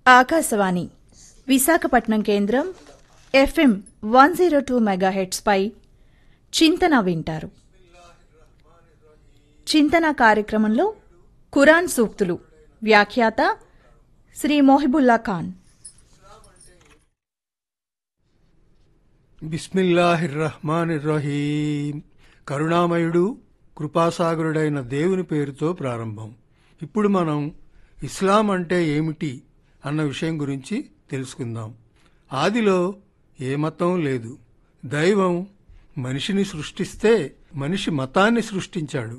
ఆకాశవాణి విశాఖపట్నం కేంద్రం FM one zero two మెగాహెట్స్పై చింతన వింటారు చింతన కార్యక్రమంలో ఖురాన్ సూక్తులు వ్యాఖ్యాత శ్రీ మొహిబుల్లా ఖాన్ బిస్మిల్లాహిర్రహ్మానిర్రహీం కరుణామయుడు కృపాసాగరుడైన దేవుని పేరుతో ప్రారంభం ఇప్పుడు మనం ఇస్లాం అంటే ఏమిటి అన్న విషయం గురించి తెలుసుకుందాం ఆదిలో ఏ మతం లేదు దైవం మనిషిని సృష్టిస్తే మనిషి మతాన్ని సృష్టించాడు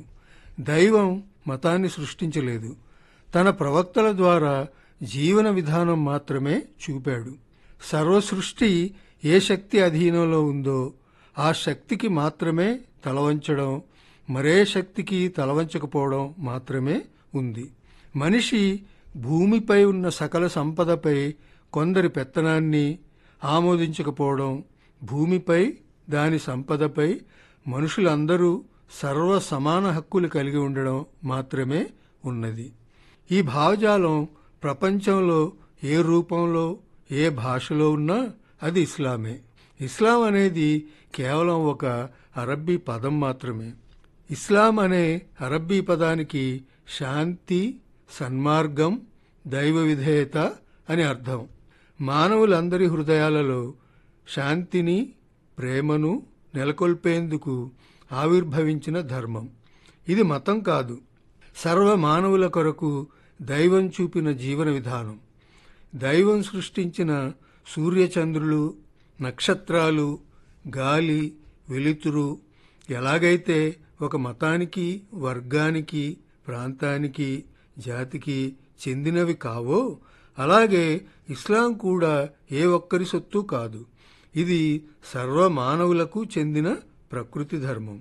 దైవం మతాన్ని సృష్టించలేదు తన ప్రవక్తల ద్వారా జీవన విధానం మాత్రమే చూపాడు సర్వసృష్టి ఏ శక్తి అధీనంలో ఉందో ఆ శక్తికి మాత్రమే తలవంచడం మరే శక్తికి తలవంచకపోవడం మాత్రమే ఉంది మనిషి భూమిపై ఉన్న సకల సంపదపై కొందరి పెత్తనాన్ని ఆమోదించకపోవడం భూమిపై దాని సంపదపై మనుషులందరూ సర్వ సమాన హక్కులు కలిగి ఉండడం మాత్రమే ఉన్నది ఈ భావజాలం ప్రపంచంలో ఏ రూపంలో ఏ భాషలో ఉన్నా అది ఇస్లామే ఇస్లాం అనేది కేవలం ఒక అరబ్బీ పదం మాత్రమే ఇస్లాం అనే అరబ్బీ పదానికి శాంతి సన్మార్గం దైవ విధేయత అని అర్థం మానవులందరి హృదయాలలో శాంతిని ప్రేమను నెలకొల్పేందుకు ఆవిర్భవించిన ధర్మం ఇది మతం కాదు సర్వ మానవుల కొరకు దైవం చూపిన జీవన విధానం దైవం సృష్టించిన సూర్యచంద్రులు నక్షత్రాలు గాలి వెలుతురు ఎలాగైతే ఒక మతానికి వర్గానికి ప్రాంతానికి జాతికి చెందినవి కావో అలాగే ఇస్లాం కూడా ఏ ఒక్కరి సొత్తు కాదు ఇది సర్వ మానవులకు చెందిన ప్రకృతి ధర్మం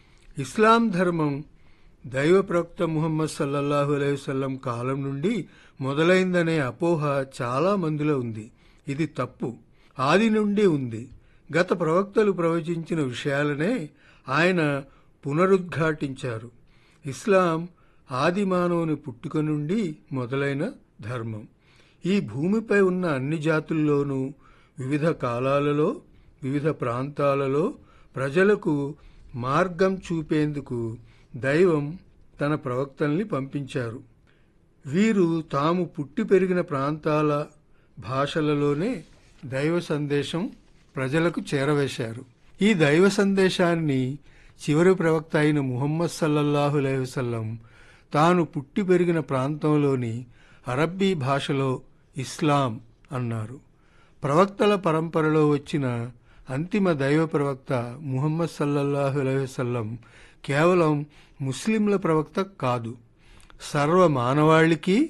ఇస్లాం ధర్మం దైవ ప్రవక్త ముహమ్మద్ సల్లల్లాహు అలైహి వసల్లం కాలం నుండి మొదలైందనే అపోహ చాలా మందిలో ఉంది ఇది తప్పు ఆది నుండి ఉంది గత ప్రవక్తలు ప్రవచించిన విషయాలనే ఆయన పునరుద్ఘాటించారు ఇస్లాం ఆది మానవుని పుట్టుక నుండి మొదలైన ధర్మం ఈ భూమిపై ఉన్న అన్ని జాతుల్లోనూ వివిధ కాలాలలో వివిధ ప్రాంతాలలో ప్రజలకు మార్గం చూపేందుకు దైవం తన ప్రవక్తల్ని పంపించారు వీరు తాము పుట్టి పెరిగిన ప్రాంతాల భాషలలోనే దైవ సందేశం ప్రజలకు చేరవేశారు ఈ దైవ సందేశాన్ని చివరి ప్రవక్త అయిన ముహమ్మద్ సల్లల్లాహు అలైహి వసల్లం తాను పుట్టి పెరిగిన ప్రాంతంలోని అరబ్బీ భాషలో ఇస్లాం అన్నారు ప్రవక్తల పరంపరలో వచ్చిన అంతిమ దైవ ప్రవక్త ముహమ్మద్ సల్లల్లాహు అలైహి వసల్లం కేవలం ముస్లింల ప్రవక్త కాదు సర్వ మానవాళికి